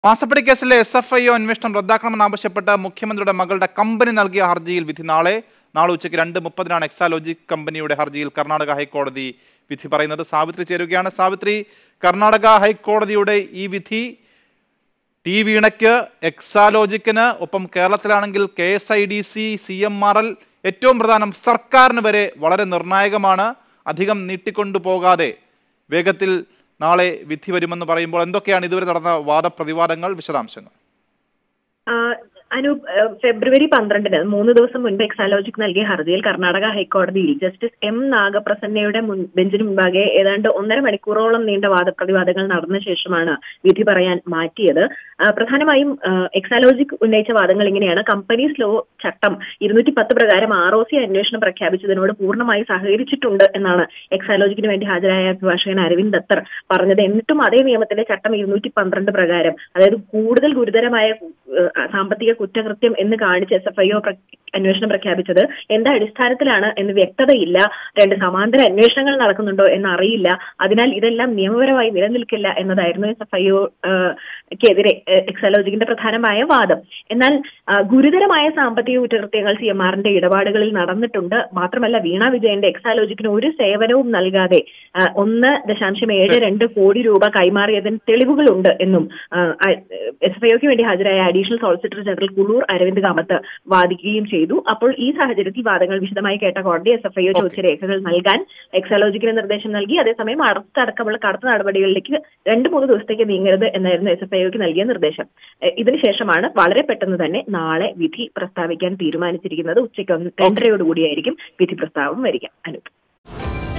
മാസപ്പടി കേസിലെ S F I O അന്വേഷണം റദ്ദാക്കണമെന്നാവശ്യപ്പെട്ട് മുഖ്യമന്ത്രിയുടെ മകളുടെ കമ്പനി നൽകിയ ഹർജിയിൽ വിധി നാളെ നാളെ ഉച്ചയ്ക്ക് രണ്ട് മുപ്പതിനാണ് എക്സാലോജിക് കമ്പനിയുടെ ഹർജിയിൽ കർണാടക ഹൈക്കോടതി വിധി പറയുന്നത് സാവിത്രി ചേരുകയാണ് സാവിത്രി കർണാടക ഹൈക്കോടതിയുടെ ഈ വിധി ടി വീണയ്ക്ക് എക്സാലോജിക്കിന് ഒപ്പം കേരളത്തിലാണെങ്കിൽ K S I D C C M R L ഏറ്റവും പ്രധാനം സർക്കാരിന് വരെ വളരെ നിർണായകമാണ് അധികം നീട്ടിക്കൊണ്ടു പോകാതെ വേഗത്തിൽ നാളെ വിധി വരുമെന്ന് പറയുമ്പോൾ എന്തൊക്കെയാണ് ഇതുവരെ നടന്ന വാദപ്രതിവാദങ്ങൾ വിശദാംശങ്ങൾ ആ, അനൂപ് ആ, ഫെബ്രുവരി പന്ത്രണ്ടിന് മൂന്ന് ദിവസം മുൻപ് എക്സാലോജിക് നൽകിയ ഹർജിയിൽ കർണാടക ഹൈക്കോടതിയിൽ ജസ്റ്റിസ് എം നാഗപ്രസന്നയുടെ മുൻ ബെഞ്ചിന് മുമ്പാകെ ഏതാണ്ട് ഒന്നര മണിക്കൂറോളം നീണ്ട വാദപ്രതിവാദങ്ങൾ നടന്ന ശേഷമാണ് വിധി പറയാൻ മാറ്റിയത് ആ, പ്രധാനമായും ആ, എക്സാലോജിക് ഉന്നയിച്ച വാദങ്ങൾ ഇങ്ങനെയാണ് കമ്പനീസ് ലോ ചട്ടം ഇരുന്നൂറ്റി പത്ത് പ്രകാരം ആർ ഒ സി അന്വേഷണം പ്രഖ്യാപിച്ചതിനോട് പൂർണ്ണമായി സഹകരിച്ചിട്ടുണ്ട് എന്നാണ് എക്സാലോജിക്കിന് വേണ്ടി ഹാജരായ അഭിഭാഷകൻ അരവിന്ദ് ദത്തർ പറഞ്ഞത് എന്നിട്ടും അതേ നിയമത്തിലെ ചട്ടം ഇരുന്നൂറ്റി പന്ത്രണ്ട് പ്രകാരം അതായത് കൂടുതൽ ഗുരുതരമായ ഏഹ്, സാമ്പത്തിക കുറ്റകൃത്യം എന്ന് കാണിച്ച് എസ് എഫ് ഐ ഒ അന്വേഷണം പ്രഖ്യാപിച്ചത് എന്താ അടിസ്ഥാനത്തിലാണ് എന്ന് വ്യക്തതയില്ല രണ്ട് സമാന്തര അന്വേഷണങ്ങൾ നടക്കുന്നുണ്ടോ എന്ന് അറിയില്ല അതിനാൽ ഇതെല്ലാം നിയമപരമായി നിലനിൽക്കില്ല എന്നതായിരുന്നു എസ് എഫ് ഐ ഒക്കെതിരെ എക്സാലോജിക്കിന്റെ പ്രധാനമായ വാദം എന്നാൽ ആ, ഗുരുതരമായ സാമ്പത്തിക കുറ്റകൃത്യങ്ങൾ സി എം ആറിന്റെ ഇടപാടുകളിൽ നടന്നിട്ടുണ്ട് മാത്രമല്ല വീണ വിജയന്റെ എക്സാലോജിക്കിന് ഒരു സേവനവും നൽകാതെ ആ, ഒന്ന് ദശാംശം ഏഴ് രണ്ട് കോടി രൂപ കൈമാറിയതിന് തെളിവുകളുണ്ട് എന്നും എസ് എഫ് ഐക്ക് വേണ്ടി ഹാജരായ additional solicitor general Kulur Aravind Kamath വാദിക്കുകയും ചെയ്തു അപ്പോൾ ഈ സാഹചര്യത്തിൽ വാദങ്ങൾ വിശദമായി കേട്ട കോടതി എസ് എഫ് ഐ ചോദിച്ച രേഖകൾ നൽകാൻ എക്സാലോജിക്കിന് നിർദ്ദേശം നൽകി അതേസമയം അടച്ചടക്കമുള്ള കടത്ത നടപടികളിലേക്ക് രണ്ട് മൂന്ന് ദിവസത്തേക്ക് നീങ്ങരുത് എന്നായിരുന്നു എസ് എഫ് ഐക്ക് നൽകിയ നിർദ്ദേശം എഹ് ഇതിനുശേഷമാണ് വളരെ പെട്ടെന്ന് തന്നെ നാളെ വിധി പ്രസ്താവിക്കാൻ തീരുമാനിച്ചിരിക്കുന്നത് ഉച്ചയ്ക്ക് ഒന്ന് രണ്ടരയോടുകൂടിയായിരിക്കും വിധി പ്രസ്താവം വരിക അനു